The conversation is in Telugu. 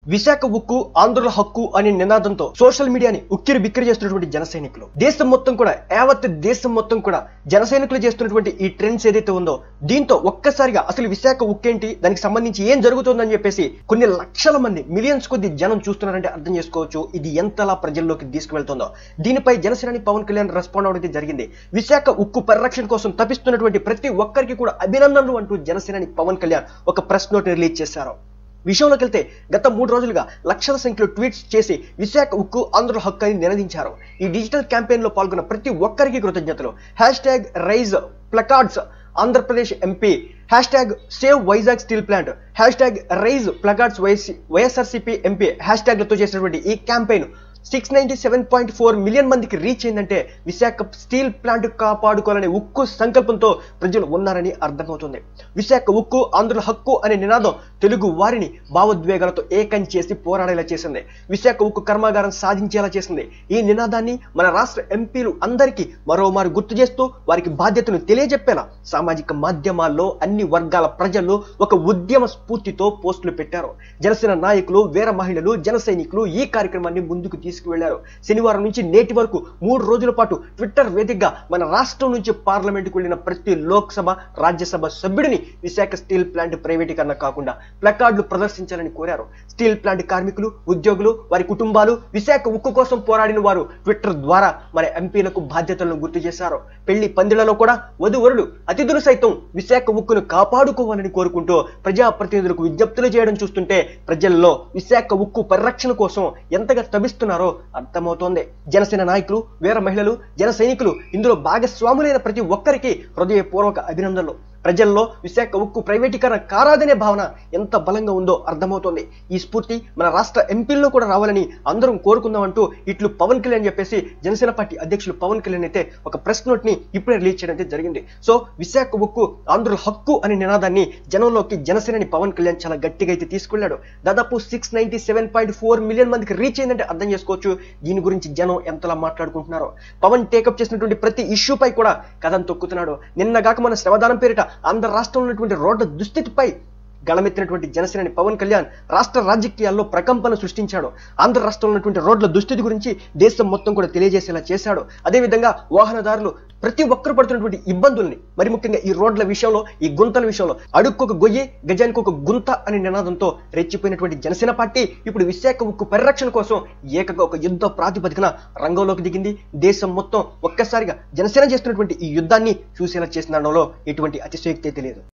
విశాఖ ఉక్కు ఆంధ్రుల హక్కు అనే నినాదంతో సోషల్ మీడియాని ఉక్కిరి బిక్కిరి చేస్తున్నటువంటి జన సైనికులు దేశం మొత్తం కూడా యావత్ దేశం మొత్తం కూడా జన సైనికులు చేస్తున్నటువంటి ఈ ట్రెండ్స్ ఏదైతే ఉందో దీంతో ఒక్కసారిగా అసలు విశాఖ ఉక్కేంటి దానికి సంబంధించి ఏం జరుగుతుందని చెప్పేసి కొన్ని లక్షల మంది మిలియన్స్ కొద్ది జనం చూస్తున్నారంటే అర్థం చేసుకోవచ్చు ఇది ఎంతలా ప్రజల్లోకి తీసుకువెళ్తుందో దీనిపై జనసేనాని పవన్ కళ్యాణ్ రెస్పాండ్ అవడం అయితే జరిగింది విశాఖ ఉక్కు పరిరక్షణ కోసం తపిస్తున్నటువంటి ప్రతి ఒక్కరికి కూడా అభినందనలు అంటూ జనసేనాని పవన్ కళ్యాణ్ ఒక ప్రెస్ నోట్ రిలీజ్ చేశారు విషయంలోకి వెళ్తే గత మూడు రోజులుగా లక్షల సంఖ్యలో ట్వీట్స్ చేసి విశాఖ ఉక్కు ఆంధ్రుల హక్కు అని నినదించారు ఈ డిజిటల్ క్యాంపెయిన్ లో పాల్గొన్న ప్రతి ఒక్కరికి కృతజ్ఞతలు hash tag raise placards Andhra Pradesh MP hash tag save Vizag steel plant hash tag raise placards YSRCP MP hash ట్యాగ్లతో చేసినటువంటి ఈ campaign six ninety seven point four million మందికి రీచ్ అయిందంటే విశాఖ స్టీల్ ప్లాంట్ కాపాడుకోవాలనే ఉక్కు సంకల్పంతో ప్రజలు ఉన్నారని అర్థమవుతుంది విశాఖ ఉక్కు ఆంధ్రుల హక్కు అనే నినాదం తెలుగు వారిని భావోద్వేగాలతో ఏకం చేసి పోరాడేలా చేసింది విశాఖ ఉక్కు కర్మాగారం సాధించేలా చేసింది ఈ నినాదాన్ని మన రాష్ట్ర ఎంపీలు అందరికీ మరోమారు గుర్తు చేస్తూ వారికి బాధ్యతను తెలియజెప్పేలా సామాజిక మాధ్యమాల్లో అన్ని వర్గాల ప్రజల్లో ఒక ఉద్యమ స్ఫూర్తితో పోస్టులు పెట్టారు జనసేన నాయకులు వీర మహిళలు జన సైనికులు ఈ కార్యక్రమాన్ని ముందుకు తీసుకువెళ్లారు శనివారం నుంచి నేటి వరకు మూడు రోజుల పాటు ట్విట్టర్ వేదికగా మన రాష్ట్రం నుంచి పార్లమెంటుకు వెళ్లిన ప్రతి లోక్సభ రాజ్యసభ సభ్యుడిని విశాఖ స్టీల్ ప్లాంట్ ప్రైవేటీకరణ కాకుండా ప్లకార్డులు ప్రదర్శించాలని కోరారు స్టీల్ ప్లాంట్ కార్మికులు ఉద్యోగులు వారి కుటుంబాలు విశాఖ ఉక్కు కోసం పోరాడిన వారు ట్విట్టర్ ద్వారా మన ఎంపీలకు బాధ్యతలను గుర్తు చేశారు పెళ్లి పందిళ్లలో కూడా వధువరులు అతిథులు సైతం విశాఖ ఉక్కును కాపాడుకోవాలని కోరుకుంటూ ప్రజాప్రతినిధులకు విజ్ఞప్తులు చేయడం చూస్తుంటే ప్రజల్లో విశాఖ ఉక్కు పరిరక్షణ కోసం ఎంతగా తభిస్తున్నారో అర్థమవుతోంది జనసేన నాయకులు వీర మహిళలు జన సైనికులు ఇందులో భాగస్వాములైన ప్రతి ఒక్కరికి హృదయపూర్వక అభినందనలు ప్రజల్లో విశాఖ ఉక్కు ప్రైవేటీకరణ కారాదనే భావన ఎంత బలంగా ఉందో అర్థమవుతోంది ఈ స్ఫూర్తి మన రాష్ట్ర ఎంపీల్లో కూడా రావాలని అందరం కోరుకుందామంటూ ఇట్లు పవన్ కళ్యాణ్ చెప్పేసి జనసేన పార్టీ అధ్యక్షులు పవన్ కళ్యాణ్ అయితే ఒక ప్రెస్ నోట్ ని ఇప్పుడే రిలీజ్ చేయడం అయితే జరిగింది సో విశాఖ ఉక్కు ఆంధ్రుల హక్కు అనే నినాదాన్ని జనంలోకి జనసేనని పవన్ కళ్యాణ్ చాలా గట్టిగా అయితే తీసుకెళ్లాడు దాదాపు six ninety seven point four million మందికి రీచ్ అయిందంటే అర్థం చేసుకోవచ్చు దీని గురించి జనం ఎంతలా మాట్లాడుకుంటున్నారో పవన్ టేకప్ చేసినటువంటి ప్రతి ఇష్యూపై కూడా కథం తొక్కుతున్నాడు నిన్నగాక మన శ్రమదానం పేరిట ఆంధ్ర రాష్ట్రంలో ఉన్నటువంటి రోడ్ల దుస్థితిపై గళమెత్తినటువంటి జనసేనని పవన్ కళ్యాణ్ రాష్ట్ర రాజకీయాల్లో ప్రకంపన సృష్టించాడు ఆంధ్ర రాష్ట్రంలో ఉన్నటువంటి రోడ్ల దుస్థితి గురించి దేశం మొత్తం కూడా తెలియజేసేలా చేశాడు అదేవిధంగా వాహనదారులు ప్రతి ఒక్కరు పడుతున్నటువంటి ఇబ్బందుల్ని మరి ముఖ్యంగా ఈ రోడ్ల విషయంలో ఈ గుంతల విషయంలో అడుక్కొక గొయ్యి గజానికి ఒక గుంత అనే నినాదంతో రెచ్చిపోయినటువంటి జనసేన పార్టీ ఇప్పుడు విశాఖ ఉక్కు పరిరక్షణ కోసం ఏకంగా ఒక యుద్ధ ప్రాతిపదికన రంగంలోకి దిగింది దేశం మొత్తం ఒక్కసారిగా జనసేన చేస్తున్నటువంటి ఈ యుద్ధాన్ని చూసేలా చేసిన ఎటువంటి అతిశయోక్తి తెలియదు